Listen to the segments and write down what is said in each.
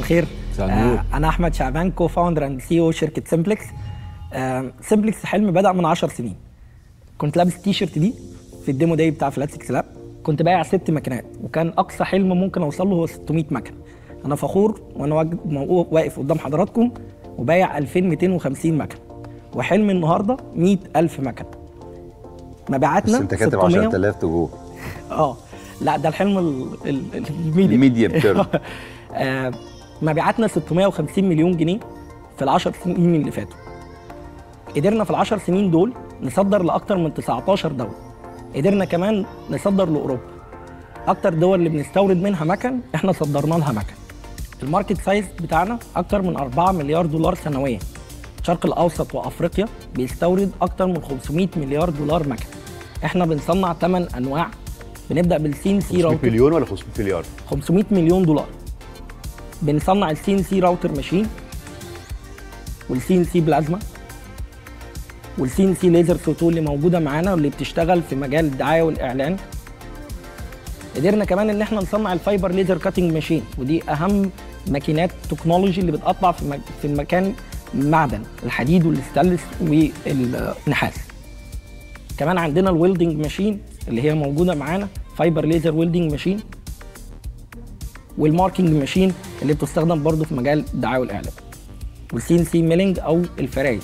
الخير مساء النور. آه انا احمد شعبان كو فاوندر اند سي او شركه سمبلكس آه سمبلكس حلم بدا من 10 سنين كنت لابس التيشيرت دي في الديمو داي بتاع فلاتكس لاب كنت بايع ست ماكينات وكان اقصى حلم ممكن اوصل له هو 600 مكنه انا فخور وانا واج- مو- واقف قدام حضراتكم وبايع 2250 مكنه وحلم النهارده 100000 مكنه بس مبيعاتنا انت كاتب 600 10000 تو اه لا ده الحلم ال- ال- ال- الميديم الميديم تيرم آه، مبيعاتنا 650 مليون جنيه في العشر سنين اللي فاتوا قدرنا في العشر سنين دول نصدر لأكتر من 19 دولة قدرنا كمان نصدر لأوروبا أكتر دول اللي بنستورد منها مكن إحنا صدرنا لها مكن الماركت سايز بتاعنا أكتر من 4 مليار دولار سنويا الشرق الأوسط وأفريقيا بيستورد أكتر من 500 مليار دولار مكن إحنا بنصنع 8 أنواع بنبدأ بالسين سي 500 راوتر مليون ولا 500 مليار 500 مليون دولار بنصنع السي ان سي راوتر ماشين والسي ان سي بلازما والسي ان سي ليزر فوتو اللي موجوده معانا واللي بتشتغل في مجال الدعايه والاعلان قدرنا كمان ان احنا نصنع الفايبر ليزر كاتنج ماشين ودي اهم ماكينات تكنولوجي اللي بتقطع في مك- في المكان معدن الحديد والستانلس والنحاس كمان عندنا الويلدنج ماشين اللي هي موجوده معانا فايبر ليزر ويلدنج ماشين والماركينج ماشين اللي بتستخدم برضه في مجال الدعايه والاعلان والسي ان سي ميلينج او الفرايز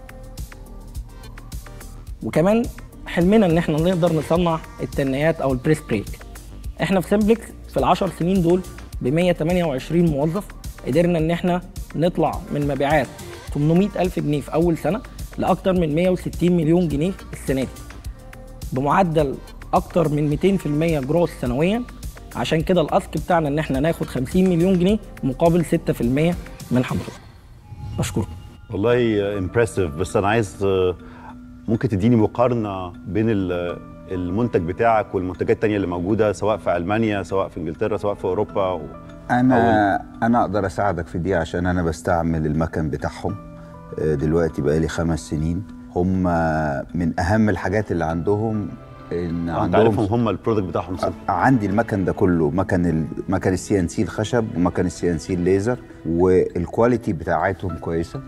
وكمان حلمنا ان احنا نقدر نصنع التنيات او البريس بريك احنا في سمبلكس في العشر سنين دول ب 128 موظف قدرنا ان احنا نطلع من مبيعات 800 الف جنيه في اول سنه لاكثر من 160 مليون جنيه السنه دي بمعدل اكتر من 200% جروث سنويا عشان كده الاسك بتاعنا ان احنا ناخد 50 مليون جنيه مقابل 6% من حضرتك بشكرك والله امبرسيف بس انا عايز آه، ممكن تديني مقارنه بين ال- المنتج بتاعك والمنتجات التانية اللي موجوده سواء في المانيا سواء في انجلترا سواء في اوروبا و... انا انا اقدر اساعدك في دي عشان انا بستعمل المكن بتاعهم آه، دلوقتي بقالي خمس سنين هم من اهم الحاجات اللي عندهم ان انت عارفهم عندهم هم البرودكت بتاعهم صح عندي المكن ده كله مكن ال... مكن السي ان سي الخشب ومكن السي ان سي الليزر والكواليتي بتاعتهم كويسه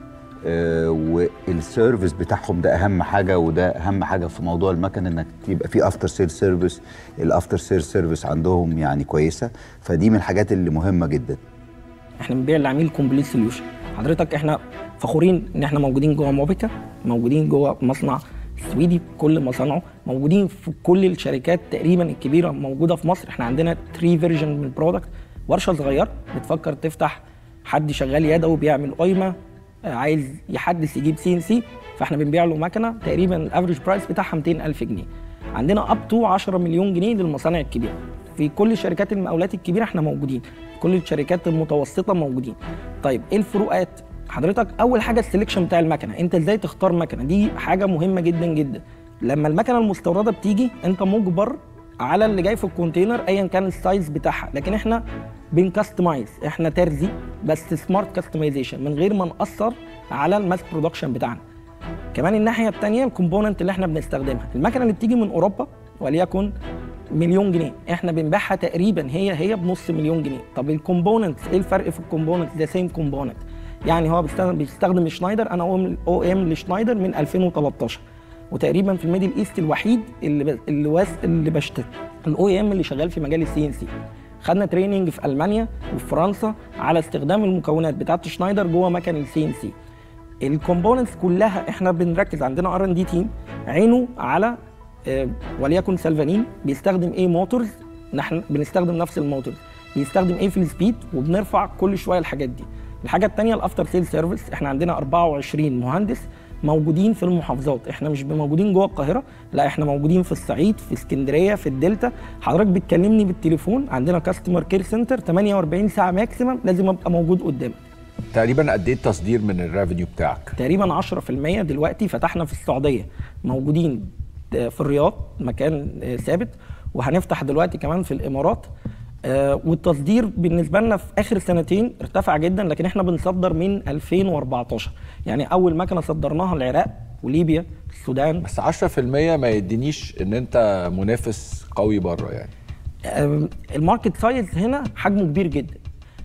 آه والسيرفيس بتاعهم ده اهم حاجه وده اهم حاجه في موضوع المكن انك يبقى في افتر سيل سيرفيس الافتر سيل سيرفيس عندهم يعني كويسه فدي من الحاجات اللي مهمه جدا احنا بنبيع للعميل كومبليت سوليوشن حضرتك احنا فخورين ان احنا موجودين جوه موبيكا موجودين جوه مصنع سويدي بكل مصانعه موجودين في كل الشركات تقريبا الكبيره موجوده في مصر احنا عندنا 3 فيرجن من البرودكت ورشه صغيره بتفكر تفتح حد شغال يدوي بيعمل قايمه آه، عايز يحدث يجيب سي ان سي فاحنا بنبيع له مكنه تقريبا الافريج برايس بتاعها 200000 جنيه عندنا اب تو 10 مليون جنيه للمصانع الكبيره في كل شركات المقاولات الكبيره احنا موجودين كل الشركات المتوسطه موجودين طيب ايه الفروقات حضرتك اول حاجه السلكشن بتاع المكنه انت ازاي تختار مكنه دي حاجه مهمه جدا جدا لما المكنه المستورده بتيجي انت مجبر على اللي جاي في الكونتينر ايا كان السايز بتاعها لكن احنا بنكستمايز احنا ترزي بس سمارت كاستمايزيشن من غير ما ناثر على الماس برودكشن بتاعنا كمان الناحيه الثانيه الكومبوننت اللي احنا بنستخدمها المكنه اللي بتيجي من اوروبا وليكن مليون جنيه احنا بنبيعها تقريبا هي هي بنص مليون جنيه طب الكومبوننتس ايه الفرق في الكومبوننتس ده سيم كومبوننت يعني هو بيستخدم بيستخدم شنايدر انا او ام لشنايدر من 2013 وتقريبا في الميدل ايست الوحيد اللي ب... اللي واس اللي بشتغل الاو ام اللي شغال في مجال السي ان سي خدنا تريننج في المانيا وفي فرنسا على استخدام المكونات بتاعه شنايدر جوه مكن السي ان سي الكومبوننتس كلها احنا بنركز عندنا ار ان دي تيم عينه على آه، وليكن سلفانين بيستخدم ايه موتورز نحن بنستخدم نفس الموتورز بيستخدم ايه في السبيد وبنرفع كل شويه الحاجات دي الحاجه الثانيه الافتر سيل سيرفيس احنا عندنا 24 مهندس موجودين في المحافظات احنا مش موجودين جوه القاهره لا احنا موجودين في الصعيد في اسكندريه في الدلتا حضرتك بتكلمني بالتليفون عندنا كاستمر كير سنتر 48 ساعه ماكسيمم لازم ابقى موجود قدامك تقريبا قد ايه التصدير من الريفينيو بتاعك تقريبا 10% دلوقتي فتحنا في السعوديه موجودين في الرياض مكان ثابت وهنفتح دلوقتي كمان في الامارات آه، والتصدير بالنسبه لنا في اخر سنتين ارتفع جدا لكن احنا بنصدر من 2014 يعني اول مكنه صدرناها العراق وليبيا السودان بس 10% ما يدينيش ان انت منافس قوي بره يعني آه، الماركت سايز هنا حجمه كبير جدا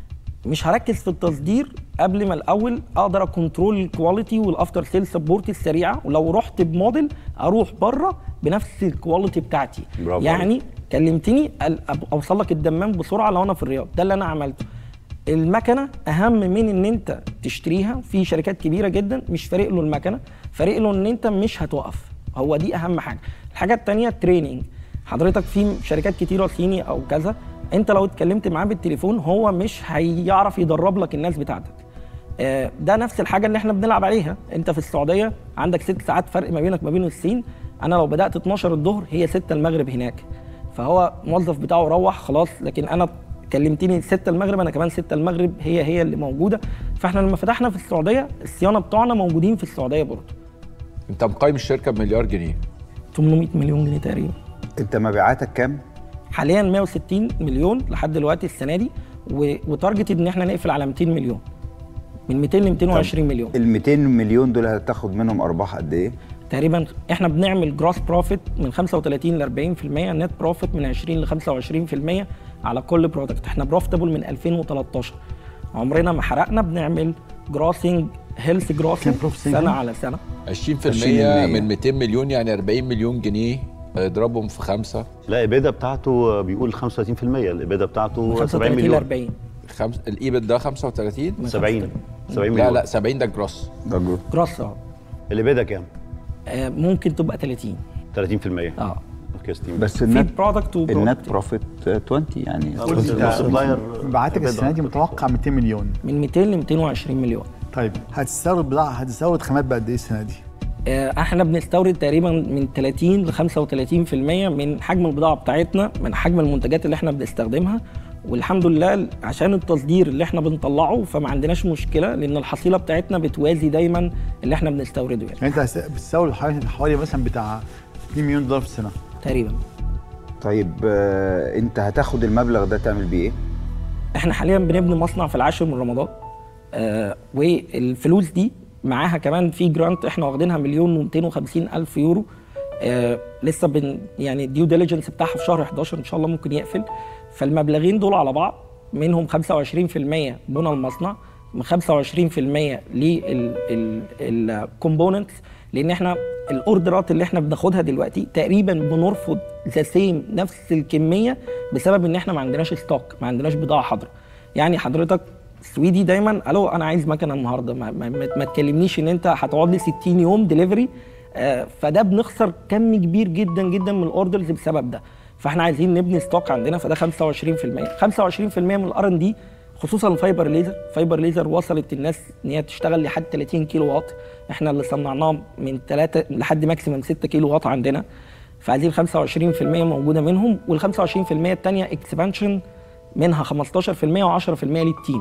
مش هركز في التصدير قبل ما الاول اقدر اكنترول الكواليتي والافتر سيل سبورت السريعه ولو رحت بموديل اروح بره بنفس الكواليتي بتاعتي برافو يعني كلمتني ال- أب- اوصل لك الدمام بسرعه لو انا في الرياض ده اللي انا عملته المكنه اهم من ان انت تشتريها في شركات كبيره جدا مش فارق له المكنه فارق له ان انت مش هتوقف هو دي اهم حاجه الحاجه الثانيه التريننج حضرتك في شركات كتيره صيني او كذا انت لو اتكلمت معاه بالتليفون هو مش هيعرف يدرب لك الناس بتاعتك آه، ده نفس الحاجه اللي احنا بنلعب عليها انت في السعوديه عندك ست ساعات فرق ما بينك ما بين الصين انا لو بدات 12 الظهر هي 6 المغرب هناك فهو الموظف بتاعه روح خلاص لكن انا كلمتني 6 المغرب انا كمان 6 المغرب هي هي اللي موجوده فاحنا لما فتحنا في السعوديه الصيانه بتوعنا موجودين في السعوديه برضه انت مقيم الشركه بمليار جنيه 800 مليون جنيه تقريبا انت مبيعاتك كام؟ حاليا 160 مليون لحد دلوقتي السنه دي و- وتارجت ان احنا نقفل على 200 مليون من 200 ل 220 مليون ال 200 مليون دول هتاخد منهم ارباح قد ايه؟ تقريبا احنا بنعمل جروس بروفيت من 35 ل 40% نت بروفيت من 20 ل 25% على كل برودكت احنا بروفيتبل من 2013 عمرنا ما حرقنا بنعمل جروسنج هيلث جروسنج كام profit سنه كام؟ على سنه 20% 20% من 200 مليون يعني 40 مليون جنيه اضربهم في خمسه لا الاباده بتاعته بيقول 35% الاباده بتاعته من 70 35 ل مليون 40 خمس الايبت ده 35 من 70 70 لا مليون لا 70 ده جروس ده جو. جروس اه الاباده كام؟ آه، ممكن تبقى 30 30% اه اوكي ستيم بس في النت برودكت النت بروفيت 20 يعني المالتيبلاير مبيعاتك السنه دي متوقع 200 مليون من 200 ل 220 مليون طيب هتستورد بضاعه هتستورد خامات بقد ايه السنه دي؟ آه، احنا بنستورد تقريبا من 30 ل 35% من حجم البضاعه بتاعتنا من حجم المنتجات اللي احنا بنستخدمها والحمد لله عشان التصدير اللي احنا بنطلعه فما عندناش مشكله لان الحصيله بتاعتنا بتوازي دايما اللي احنا بنستورده يعني يعني انت هست- بتستورد حوالي حوالي مثلا بتاع 2 مليون دولار في السنه تقريبا طيب آه، انت هتاخد المبلغ ده تعمل بيه ايه؟ احنا حاليا بنبني مصنع في العاشر من رمضان آه والفلوس دي معاها كمان في جرانت احنا واخدينها مليون و250 الف يورو آه لسه بن يعني الديو ديليجنس بتاعها في شهر 11 ان شاء الله ممكن يقفل فالمبلغين دول على بعض منهم 25% بنى المصنع من 25% للكومبوننتس لان احنا الاوردرات اللي احنا بناخدها دلوقتي تقريبا بنرفض ذا سيم نفس الكميه بسبب ان احنا ما عندناش ستوك ما عندناش بضاعه حاضره يعني حضرتك سويدي دايما الو انا عايز مكنه النهارده ما, ما, ما, ما تكلمنيش ان انت هتقعد لي 60 يوم ديليفري آه فده بنخسر كم كبير جدا جدا من الاوردرز بسبب ده فاحنا عايزين نبني ستوك عندنا فده 25% 25% من الار ان دي خصوصا الفايبر ليزر فايبر ليزر وصلت الناس ان هي تشتغل لحد 30 كيلو واط احنا اللي صنعناه من 3 لحد ماكسيمم 6 كيلو واط عندنا فعايزين 25% موجوده منهم وال 25% الثانيه اكسبانشن منها 15% و10% للتيم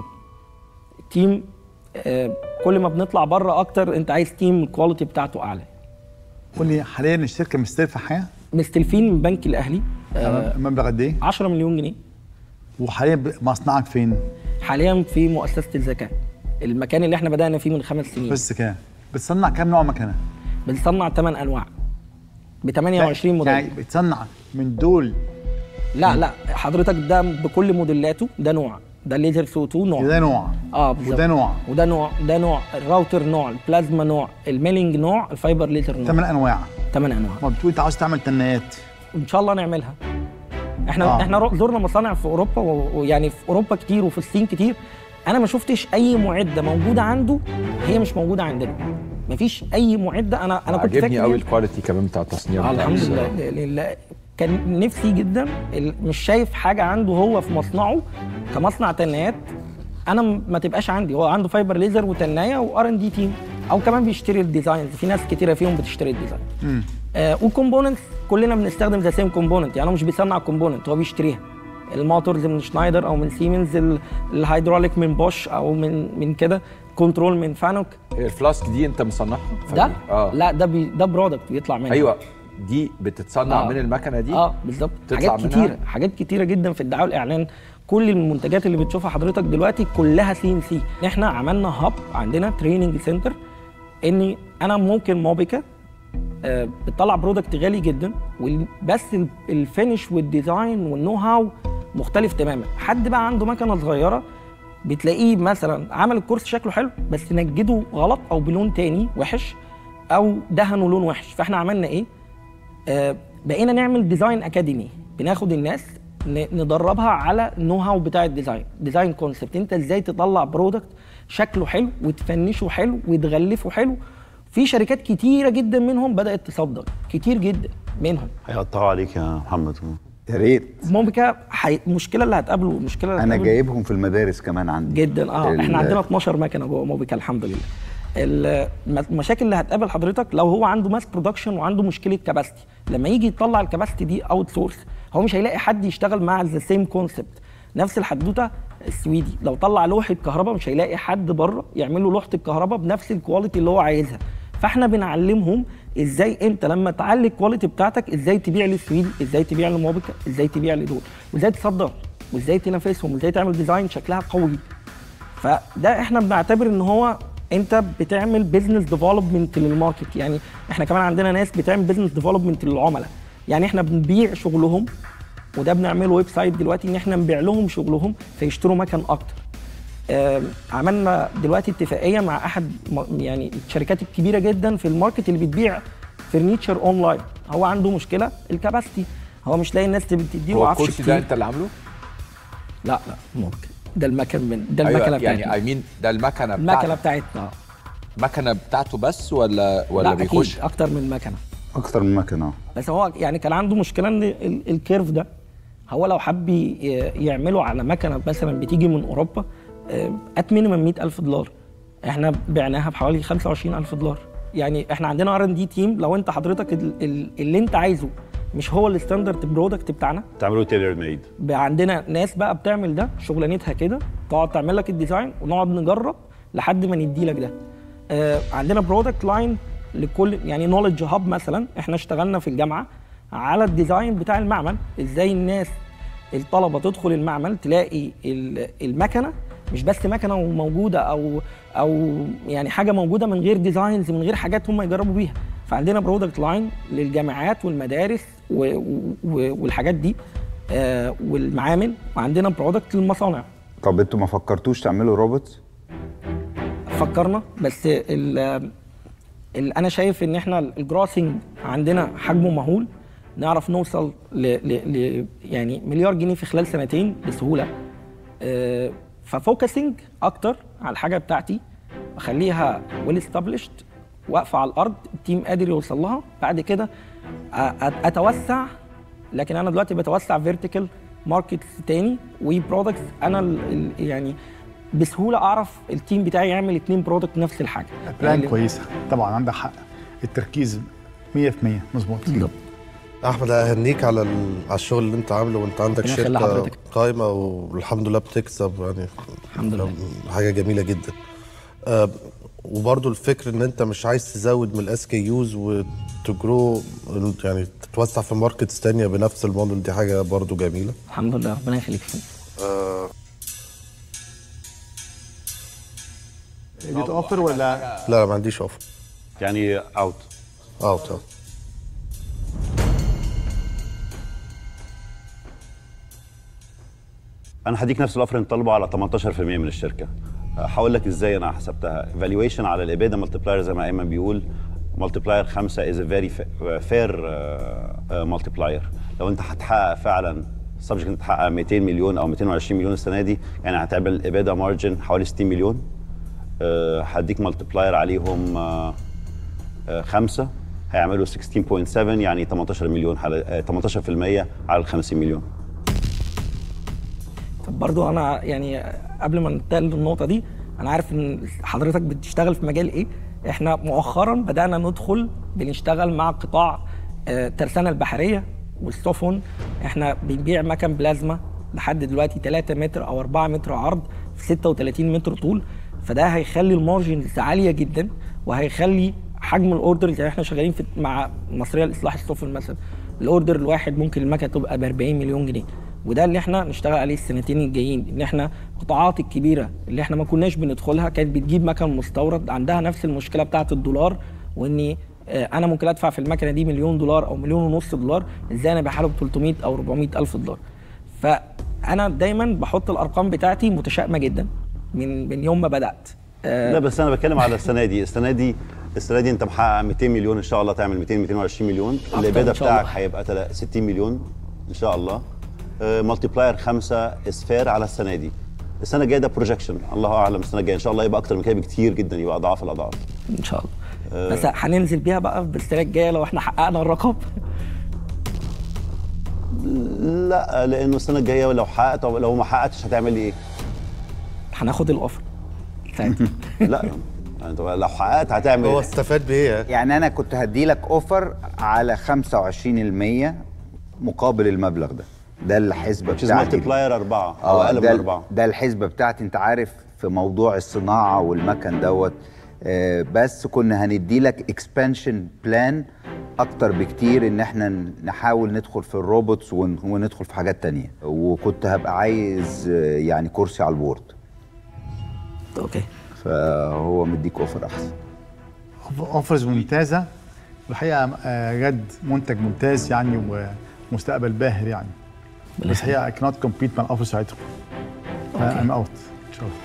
التيم آه، كل ما بنطلع بره اكتر انت عايز تيم الكواليتي بتاعته اعلى قول لي حاليا الشركه مستلفه حاجه مستلفين من البنك الاهلي آه، مبلغ قد ايه؟ 10 مليون جنيه وحاليا ب- مصنعك فين؟ حاليا في مؤسسه الزكاه المكان اللي احنا بدانا فيه من خمس سنين بس كام؟ بتصنع كام نوع مكنه؟ بنصنع 8 انواع ب 28 موديل يعني بتصنع من دول لا لا حضرتك ده بكل موديلاته ده نوع ده الليزر سو 2 نوع ده نوع اه بالظبط وده نوع وده نوع ده نوع الراوتر نوع البلازما نوع الميلينج نوع الفايبر ليزر نوع ثمان انواع ثمان انواع ما بتقول انت عاوز تعمل تنايات ان شاء الله نعملها احنا آه. آه. احنا رو- زرنا مصانع في اوروبا و- ويعني في اوروبا كتير وفي الصين كتير انا ما شفتش اي معده موجوده عنده هي مش موجوده عندنا مفيش اي معده انا انا كنت عاجبني فاكر قوي إن- الكواليتي كمان بتاع التصنيع آه بتاعه الحمد الصراحة. لله لله كان نفسي جدا ال- مش شايف حاجه عنده هو في مصنعه كمصنع تنايات انا م- ما تبقاش عندي هو عنده فايبر ليزر وتنايه وار ان دي تيم او كمان بيشتري الديزاينز في ناس كتيره فيهم بتشتري الديزاين آه والكومبوننتس كلنا بنستخدم ذا سيم كومبوننت يعني هو مش بيصنع كومبوننت هو بيشتريها الموتورز من شنايدر او من سيمنز ال- الهيدروليك من بوش او من من كده كنترول من فانوك هي الفلاسك دي انت مصنعها ده اه لا ده بي ده برودكت بيطلع منه ايوه دي بتتصنع آه. من المكنه دي اه بالظبط تطلع حاجات منها؟ كتيره حاجات كتيره جدا في الدعايه والاعلان كل المنتجات اللي بتشوفها حضرتك دلوقتي كلها سي ان سي احنا عملنا هاب عندنا تريننج سنتر اني انا ممكن موبيكا آه، بتطلع برودكت غالي جدا وال- بس ال- الفينش والديزاين والنو هاو مختلف تماما حد بقى عنده مكنه صغيره بتلاقيه مثلا عمل الكورس شكله حلو بس نجده غلط او بلون تاني وحش او دهنه لون وحش فاحنا عملنا ايه آه بقينا نعمل ديزاين اكاديمي بناخد الناس ن- ندربها على النو هاو بتاع الديزاين ديزاين كونسبت انت ازاي تطلع برودكت شكله حلو وتفنشه حلو وتغلفه حلو في شركات كتيره جدا منهم بدات تصدر كتير جدا منهم هيقطعوا عليك يا محمد يا ريت موبيكا حي... المشكله اللي هتقابله المشكله اللي انا هتقابله- جايبهم في المدارس كمان عندي جدا اه ال- احنا عندنا 12 مكنه جوه موبيكا الحمد لله ال- المشاكل اللي هتقابل حضرتك لو هو عنده ماس برودكشن وعنده مشكله كباستي لما يجي يطلع الكباستي دي اوت سورس هو مش هيلاقي حد يشتغل مع ذا سيم كونسبت نفس الحدوته السويدي لو طلع لوحه كهرباء مش هيلاقي حد بره يعمل له لوحه الكهرباء بنفس الكواليتي اللي هو عايزها فاحنا بنعلمهم ازاي انت لما تعلي الكواليتي بتاعتك ازاي تبيع للسويدي ازاي تبيع لموبيكا ازاي تبيع لدول وازاي تصدر وازاي تنافسهم وازاي تعمل ديزاين شكلها قوي فده احنا بنعتبر ان هو انت بتعمل بزنس ديفلوبمنت للماركت يعني احنا كمان عندنا ناس بتعمل بزنس ديفلوبمنت للعملاء يعني احنا بنبيع شغلهم وده بنعمله ويب سايت دلوقتي ان احنا نبيع لهم شغلهم فيشتروا مكن اكتر آم، عملنا دلوقتي اتفاقيه مع احد م- يعني الشركات الكبيره جدا في الماركت اللي بتبيع فرنيتشر اونلاين هو عنده مشكله الكباستي هو مش لاقي الناس تديله هو عفش الكرسي ده كتير انت اللي عامله؟ لا لا ممكن ده المكن من ده المكنه ايوه بتاعتنا يعني اي مين ده المكنه المكنه بتاعتك بتاعتنا المكنه بتاعته بس ولا ولا لا بيخش أكيد اكتر من مكنه اكتر من مكنه آه. بس هو يعني كان عنده مشكله ان ال- الكيرف ده هو لو حب ي- يعمله على مكنه مثلا بتيجي من اوروبا ات مينيمم 100000 دولار احنا بعناها بحوالي 25000 دولار يعني احنا عندنا ار ان دي تيم لو انت حضرتك ال- ال- اللي انت عايزه مش هو الستاندرد برودكت بتاعنا تعملوا تيلر ميد بقى عندنا ناس بقى بتعمل ده شغلانتها كده تقعد تعمل لك الديزاين ونقعد نجرب لحد ما ندي لك ده آه عندنا برودكت لاين لكل يعني نولج هاب مثلا احنا اشتغلنا في الجامعه على الديزاين بتاع المعمل ازاي الناس الطلبه تدخل المعمل تلاقي ال- المكنه مش بس مكنه وموجوده او او يعني حاجه موجوده من غير ديزاينز من غير حاجات هم يجربوا بيها فعندنا برودكت لاين للجامعات والمدارس و- و- والحاجات دي آه، والمعامل وعندنا برودكت للمصانع طب انتوا ما فكرتوش تعملوا روبوت فكرنا بس ال ال انا شايف ان احنا الجراسنج عندنا حجمه مهول نعرف نوصل ل, ل, ل يعني مليار جنيه في خلال سنتين بسهوله آه، ففوكسنج اكتر على الحاجه بتاعتي اخليها ويل استابليشد واقفه على الارض التيم قادر يوصل لها بعد كده أ- أ- اتوسع لكن انا دلوقتي بتوسع فيرتيكال ماركت تاني وبرودكتس انا ال ال يعني بسهوله اعرف التيم بتاعي يعمل اتنين برودكت نفس الحاجه بلان يعني كويسه طبعا عندك حق التركيز 100% مظبوط بالظبط. احمد اهنيك على ال- على الشغل اللي انت عامله وانت عندك ربنا يخلي شركه حضرتك. قايمه والحمد لله بتكسب يعني الحمد لله. حاجه جميله جدا آه، وبرضو الفكر ان انت مش عايز تزود من الاس كي يوز وتجرو يعني تتوسع في ماركتس تانية بنفس الموديل دي حاجه برضو جميله الحمد لله ربنا يخليك فيك دي اوفر ولا لا لا ما عنديش اوفر يعني اوت اوت اوت انا هديك نفس الاوفر اللي طالبه على 18% من الشركه هقول لك ازاي انا حسبتها فالويشن على الاباده مالتيبلاير زي ما ايمن بيقول مالتيبلاير 5 از فيري فير مالتيبلاير لو انت هتحقق فعلا سبجكت انت تحقق 200 مليون او 220 مليون السنه دي يعني هتعمل اباده مارجن حوالي 60 مليون آه، هديك مالتيبلاير عليهم آه، آه، خمسة هيعملوا 16.7 يعني 18 مليون على آه، 18% على ال 50 مليون طب برضو انا يعني قبل ما ننتقل للنقطه دي انا عارف ان حضرتك بتشتغل في مجال ايه احنا مؤخرا بدانا ندخل بنشتغل مع قطاع آه، الترسانه البحريه والسفن احنا بنبيع مكن بلازما لحد دلوقتي 3 متر او 4 متر عرض في 36 متر طول فده هيخلي المارجنز عاليه جدا وهيخلي حجم الاوردرز يعني احنا شغالين في مع مصريه لاصلاح السفن مثلا الاوردر الواحد ممكن المكنه تبقى ب 40 مليون جنيه وده اللي احنا نشتغل عليه السنتين الجايين ان احنا القطاعات الكبيره اللي احنا ما كناش بندخلها كانت بتجيب مكن مستورد عندها نفس المشكله بتاعه الدولار واني آه، انا ممكن ادفع في المكنه دي مليون دولار او مليون ونص دولار ازاي انا بحاله ب 300 او 400 الف دولار فانا دايما بحط الارقام بتاعتي متشائمه جدا من من يوم ما بدات آه، لا بس انا بتكلم على السنه دي السنه دي السنه دي انت محقق 200 مليون ان شاء الله تعمل 200 220 مليون أكتر الاباده إن شاء الله. بتاعك هيبقى تلا- 60 مليون ان شاء الله مالتي بلاير خمسة اسفار على السنه دي السنه الجايه ده بروجكشن الله اعلم السنه الجايه ان شاء الله يبقى اكتر من كده بكتير جدا يبقى اضعاف الاضعاف ان شاء الله بس هننزل بيها بقى بالسنه الجايه لو احنا حققنا الرقم لا لانه السنه الجايه لو حققت أو لو ما حققتش هتعمل ايه؟ هناخد الاوفر ساعتها لا انت لو حققت هتعمل هو ايه؟ استفاد بايه يعني انا كنت هدي لك اوفر على 25% مقابل المبلغ ده ده الحسبه مالتي بتاعتي بلاير اربعه او اه اقل من ده اربعه ده الحسبه بتاعتي انت عارف في موضوع الصناعه والمكن دوت آه، بس كنا هندي لك اكسبانشن بلان اكتر بكتير ان احنا نحاول ندخل في الروبوتس ون- وندخل في حاجات تانية وكنت هبقى عايز آه، يعني كرسي على البورد اوكي فهو مديك اوفر احسن اوفرز ممتازه والحقيقه آه، جد منتج ممتاز يعني ومستقبل باهر يعني بس الحقيقه I cannot compete مع الاوفرز بتاعتهم ام اوت ان شاء الله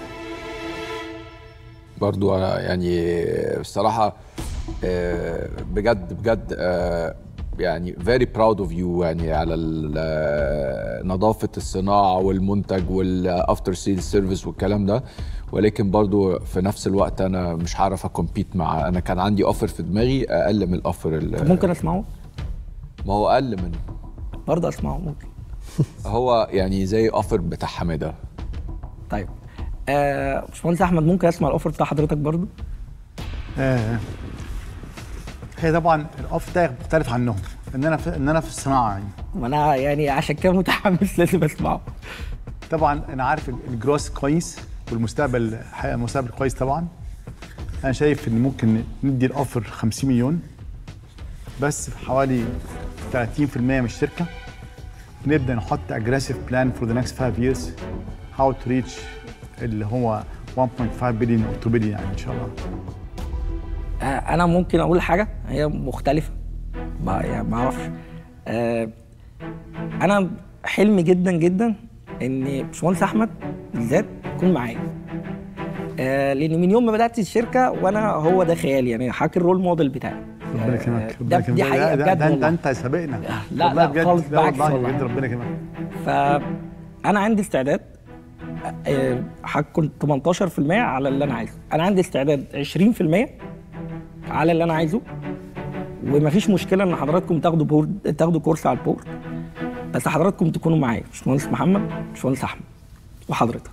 برضو أنا يعني الصراحة آه، بجد بجد آه، يعني very proud of you يعني على ال- آه، نظافة الصناعة والمنتج والافتر سيل سيرفيس والكلام ده ولكن برضو في نفس الوقت انا مش هعرف اكمبيت مع انا كان عندي اوفر في دماغي اقل من الاوفر ال- ممكن اسمعه ما هو اقل من برضه اسمعه ممكن هو يعني زي اوفر بتاع حماده طيب آه باشمهندس احمد ممكن اسمع الاوفر بتاع حضرتك برضه آه، هي طبعا الاوف ده مختلف عنهم ان انا في ان انا في الصناعه يعني وانا يعني عشان كده متحمس لازم اسمعه طبعا انا عارف ال- الجروس كويس والمستقبل حقيقة المستقبل كويس طبعا انا شايف ان ممكن ندي الاوفر 50 مليون بس في حوالي 30% من الشركه نبدا نحط اجريسيف بلان فور ذا نكست 5 years هاو تو ريتش اللي هو 1.5 بليون او 2 بليون يعني ان شاء الله آه انا ممكن اقول حاجه هي مختلفه ما يعني ما اعرفش آه انا حلمي جدا جدا ان باشمهندس احمد بالذات يكون معايا آه لان من يوم ما بدات الشركه وانا هو ده خيالي يعني حاكي الرول موديل بتاعي ربنا آه، يكرمك ده ربنا دي يكرمك. حقيقه ده- بجد ده انت والله انت سابقنا لا، والله لا، بجد خالص، لا بالعكس والله والله. بجد ربنا يكرمك فانا عندي استعداد آه، هكون 18% على اللي انا عايزه انا عندي استعداد 20% على اللي انا عايزه ومفيش مشكله ان حضراتكم تاخدوا بورد تاخدوا كورس على البورد بس حضراتكم تكونوا معايا باشمهندس محمد باشمهندس احمد وحضرتك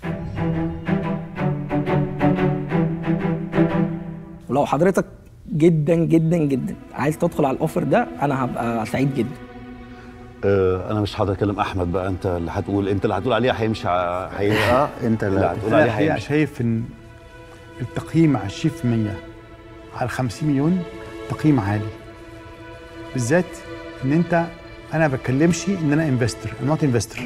ولو حضرتك جدا جدا جدا عايز تدخل على الاوفر ده انا هبقى سعيد جدا آه، انا مش هقدر اكلم احمد بقى انت اللي هتقول انت اللي هتقول عليه هيمشي ع- هي اه انت اللي لا هتقول انا عليه الحقيقه هيمشي شايف ان التقييم على 20% على 50 مليون تقييم عالي بالذات ان انت انا ما بتكلمش ان انا انفستور انا نوت انفستور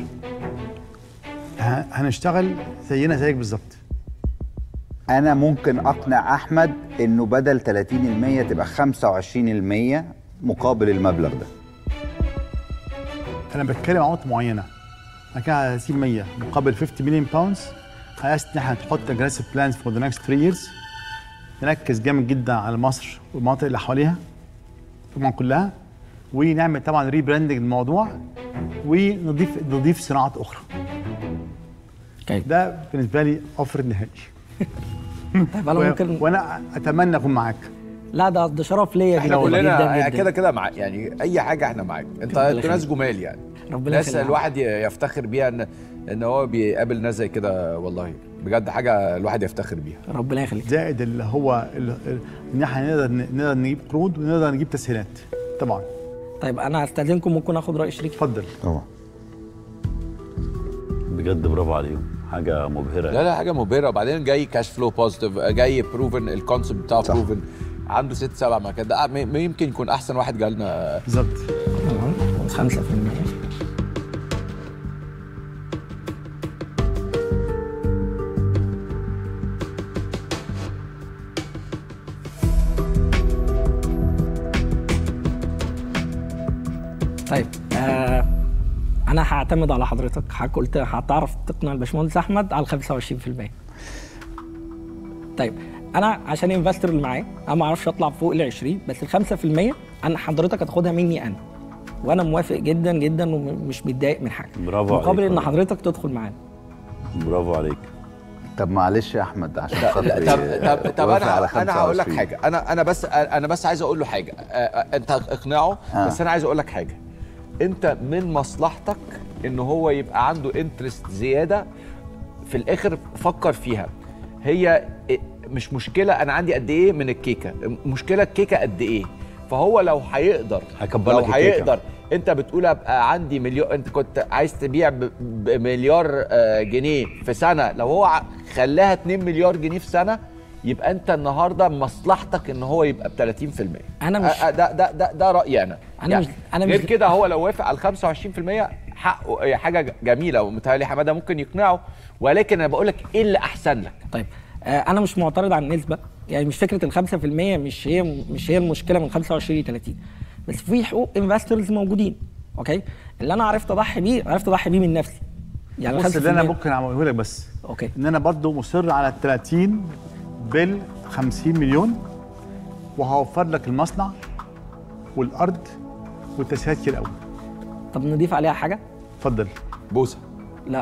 هنشتغل زينا زيك بالظبط انا ممكن اقنع احمد انه بدل 30% تبقى 25% مقابل المبلغ ده انا بتكلم عن نقطه معينه انا كده على 30% مقابل 50 مليون باوندز عايز ان احنا نحط اجريسيف بلانز فور ذا نكست 3 years نركز جامد جدا على مصر والمناطق اللي حواليها طبعا كلها ونعمل طبعا ريبراندنج الموضوع ونضيف نضيف صناعات اخرى اوكي ده بالنسبه لي اوفر نهائي طيب انا و- ممكن وانا اتمنى اكون معاك لا ده ده شرف ليا احنا جدا جدا كلنا جدا كده كده مع يعني اي حاجه احنا معاك انت ربنا انتوا ناس يخليك. جمال يعني ربنا ناس يخليك. الواحد ي- يفتخر بيها ان ان هو بيقابل ناس زي كده والله بجد حاجه الواحد يفتخر بيها ربنا يخليك زائد اللي هو ال- ال- ان احنا نقدر نقدر نجيب قروض ونقدر نجيب تسهيلات طبعا طيب انا هستاذنكم ممكن اخد راي شريكي اتفضل طبعا بجد برافو عليهم حاجه مبهره لا لا حاجه مبهره وبعدين جاي كاش فلو بوزيتيف جاي بروفن الكونسيبت بتاعه صح. بروفن عنده ست سبع مكات ده م- يمكن يكون احسن واحد جالنا بالظبط تمام 5% طيب آه انا هعتمد على حضرتك حضرتك قلت هتعرف تقنع الباشمهندس احمد على 25% طيب انا عشان انفستر اللي معايا انا ما اعرفش اطلع فوق ال 20 بس ال 5% انا حضرتك هتاخدها مني انا وانا موافق جدا جدا ومش متضايق من حاجه برافو عليك مقابل ان والله. حضرتك تدخل معانا برافو عليك طب معلش يا احمد عشان لا خاطري طب طب طب وافق انا على انا هقول لك 25. حاجه انا انا بس انا بس عايز اقول له حاجه آه، آه، انت اقنعه آه. بس انا عايز اقول لك حاجه انت من مصلحتك ان هو يبقى عنده انترست زياده في الاخر فكر فيها هي إيه- مش مشكله انا عندي قد ايه من الكيكه مشكله الكيكه قد ايه فهو لو هيقدر هيكبر لو لك الكيكة. هيقدر انت بتقول ابقى عندي مليون انت كنت عايز تبيع ب- بمليار آه، جنيه في سنه لو هو ع- خلاها 2 مليار جنيه في سنه يبقى انت النهارده مصلحتك ان هو يبقى ب 30% أنا مش- آه، آه، ده ده ده, ده رايي انا أنا مش- أنا مش- غير كده هو لو وافق على 25% حقه هي حاجه ج- جميله ومتهيألي حماده ممكن يقنعه ولكن انا بقول لك ايه اللي احسن لك طيب آه انا مش معترض على النسبه يعني مش فكره ال 5% مش هي مش هي المشكله من 25 ل 30 بس في حقوق انفسترز موجودين اوكي اللي انا عرفت اضحي بيه عرفت اضحي بيه من نفسي يعني بص اللي انا 5% ممكن اعمله لك بس اوكي ان انا برضو مصر على ال 30 بال 50 مليون وهوفر لك المصنع والارض والتسهيلات كده الاول طب نضيف عليها حاجه اتفضل بوسه لا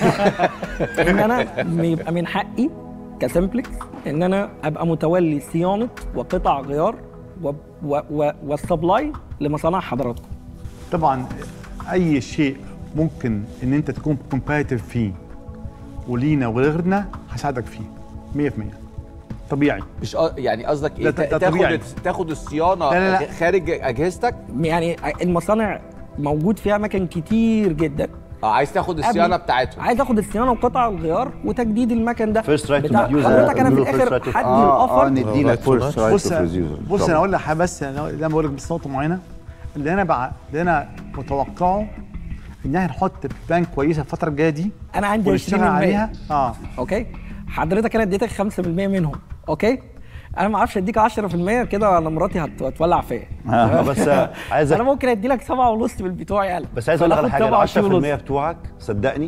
ان انا يبقى من حقي كسمبلكس ان انا ابقى متولي صيانه وقطع غيار و- و- و- والسبلاي لمصانع حضراتكم طبعا اي شيء ممكن ان انت تكون كومباتيف فيه ولينا وغيرنا هساعدك فيه 100% طبيعي مش قا- يعني قصدك ايه ده- ده تاخد طبيعي. تاخد الصيانه لا، لا، لا. خارج اجهزتك يعني المصانع موجود فيها اماكن كتير جدا اه عايز تاخد الصيانه قبل- بتاعتهم عايز اخد الصيانه وقطع الغيار وتجديد المكن ده First right to بتاع- use. حضرتك انا في اديله first الاخر right to- حدي اه اه الاوفر ندي لك Right to فورس match. رايت بص اوف بص انا اقول لك حاجة بس أنا زي ما بقول لك بس نقطه معينه اللي انا بع... اللي انا متوقعه ان احنا نحط بلان كويسه الفتره الجايه دي انا عندي 20% ونشتغل عليها اه اوكي حضرتك انا اديتك 5% منهم اوكي انا ما اعرفش اديك 10% كده انا مراتي هت- هتولع فيا آه، بس عايزك انا ممكن ادي لك 7 ونص من بتوعي انا بس عايز اقول لك على فأنا حاجه آخد ال 10% 27 ونص. بتوعك صدقني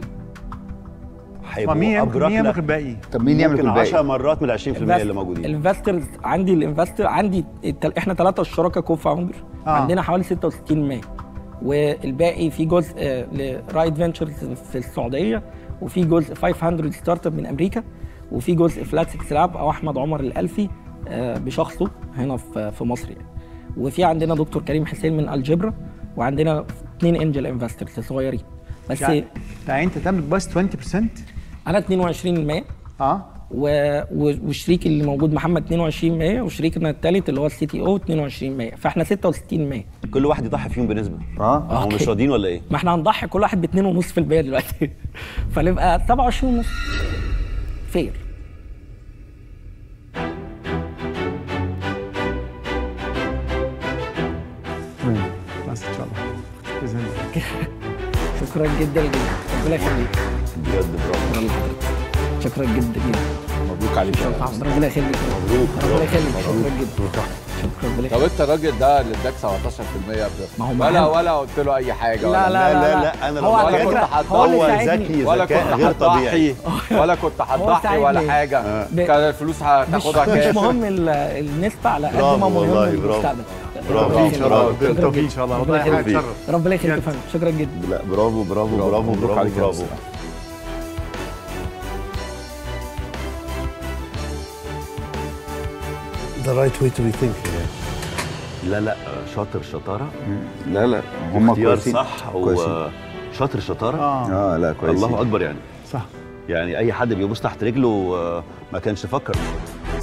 ما هيبقوا مين يملك أبرك مين يملك لك الباقي طب مين يعمل ممكن كل 10 باقي؟ مرات من ال 20% اللي موجودين الانفسترز عندي الانفستر عندي التل... احنا ثلاثه الشركاء كو فاوندر آه. آه. عندنا حوالي 66 والباقي في جزء آه، لرايد فينتشرز في السعوديه وفي جزء 500 ستارت اب من امريكا وفي جزء فلات 6 لاب او احمد عمر الالفي آه، بشخصه هنا في في مصر يعني وفي عندنا دكتور كريم حسين من الجبرا وعندنا اثنين انجل انفسترز صغيرين بس يعني يعني انت تملك بس 20% انا 22% اه و... و- والشريك اللي موجود محمد 22% وشريكنا الثالث اللي هو السي تي او 22% فاحنا 66% كل واحد يضحي فيهم بنسبه اه هم أوكي. مش راضيين ولا ايه؟ ما احنا هنضحي كل واحد ب 2.5% دلوقتي فنبقى 27 ونص فير بس ان شاء الله باذن الله شكرا جدا جدا ربنا يخليك بجد برافو شكرا لحضرتك شكرا جدا جدا مبروك عليك يا شكرا ربنا يخليك مبروك ربنا يخليك شكرا جدا شكرا ربنا طب يخليك انت الراجل ده اللي اداك 17% ما هو ولا معانا. ولا قلت له اي حاجه لا ولا لا لا لا، لا, لا، أنا هو لو على كنت فكره هتضحي هو اللي هو ساعدني ذكي ولا ذكاء كنت غير طبيعي هتضحي ولا كنت هتضحي ساعدني. ولا حاجه ب- كان الفلوس مش هتاخدها مش كاش مهم ال- النسبه على قد برافو ما مهم والله، برافو. المستقبل برافو، ربنا ان شاء الله يخليك. شكراً بالتوفيق ان جداً. شاء الله ربنا ربنا يخليك يخليك ربنا يخليك يا فندم شكرا جدا لا برافو برافو برافو مبروك برافو عليك يا برافو أستاذ. the right way to be thinking يعني. لا لا شاطر شطاره لا لا هم اختيار كويسين صح كويسين. وشاطر شطاره اه اه لا كويسين الله اكبر يعني صح يعني اي حد بيبص تحت رجله آه، ما كانش فكر